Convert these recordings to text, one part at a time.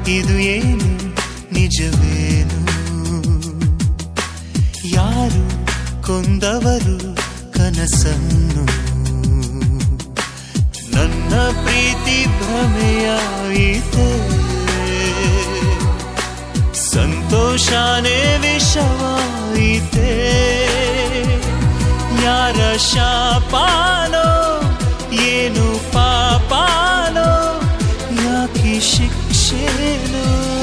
ಇದು ಏನು ನಿಜವೇನು ಯಾರು ಕೊಂದವರು ಕನಸನ್ನು ನನ್ನ ಪ್ರೀತಿ ಭ್ರಮೆಯಾಯಿತೆ ಸಂತೋಷನೇ ವಿಷವಾಯಿತೆ ಯಾರ ಶಾಪಾನೋ ಏನು ಪಾಪಾನೋ ಯಾಕೆ ಶಿಕ್ಷೆನೋ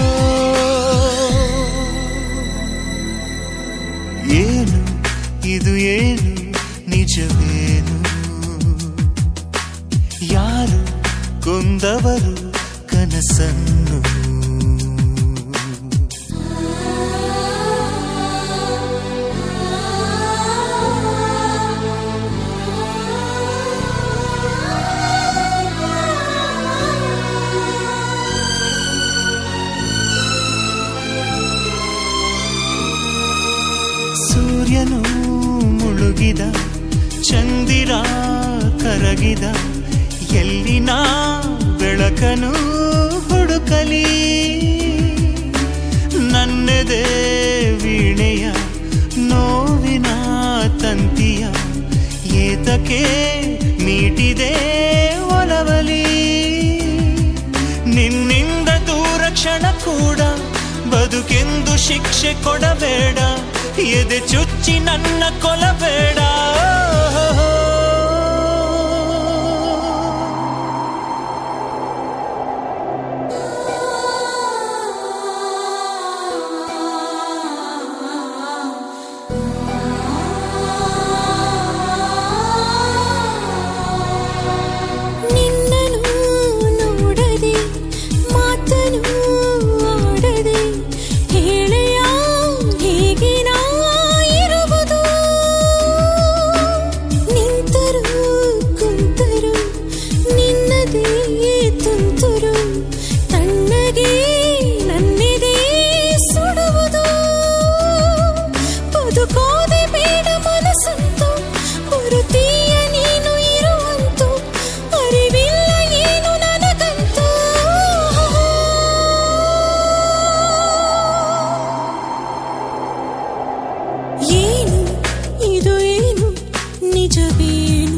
ಏನು ಇದು ಏನು ನಿಜವೇನು ಯಾರು ಕೊಂದವರು ಕನಸನ್ನು ಸೂರ್ಯನು ಮುಳುಗಿದ ಚಂದಿರ ಕರಗಿದ ಎಲ್ಲಿನ ಬೆಳಕನು ಹುಡುಕಲಿ ನನ್ನೆದೆ ವೀಣೆಯ ನೋವಿನ ತಂತಿಯ ಏತಕ್ಕೆ ಮೀಟಿದೆ ಒಲವಲಿ ನಿನ್ನಿಂದ ದೂರ ಕ್ಷಣ ಕೂಡ ಬದುಕೆಂದು ಶಿಕ್ಷೆ ಕೊಡಬೇಡ ಎದೆ ಚುಚ್ಚಿ ನನ್ನ ಕೊಲಬೇಡ ನಿನ್ನನು ನೋಡದೆ ಮಾತನು ಆಡದೆ ಹೇಳೆಯ ಹೇಗೆ ನಾ ಇರುವುದು ನಿಂತರು ಕುಂತರು ನಿನ್ನದೇ ತುಂತುರು ತಣ್ಣಗೆ ನನ್ನೆದೆ ಸುಡುವುದು ಬದುಕೋದೆ ಬೇಡ ಮನಸ್ಸಂತು ಬರುತ್ತೀಯ ನೀನು ಇರುವಂತು ಅರಿವಿಲ್ಲ ಏನು ನನಗಂತೂ ಏನು ಇದು ಏನು ನಿಜವೇನು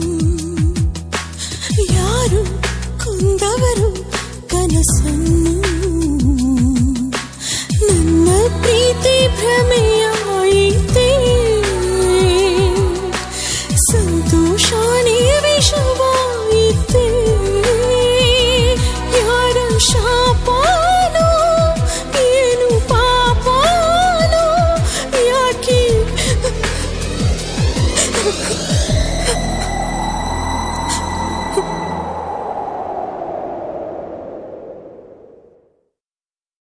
ಯಾರು ಕೊಂದವರು ಕನಸನ್ನು ನನ್ನ ಪ್ರೀತಿ ಭ್ರಮೆಯಾಯಿತೆ ಸಂತೋಷನೇ ವಿಷವಾಯಿತೆ ಯಾರ ಶಾಪಾನೋ ಏನು ಪಾಪಾನೋ ಯಾಕೆ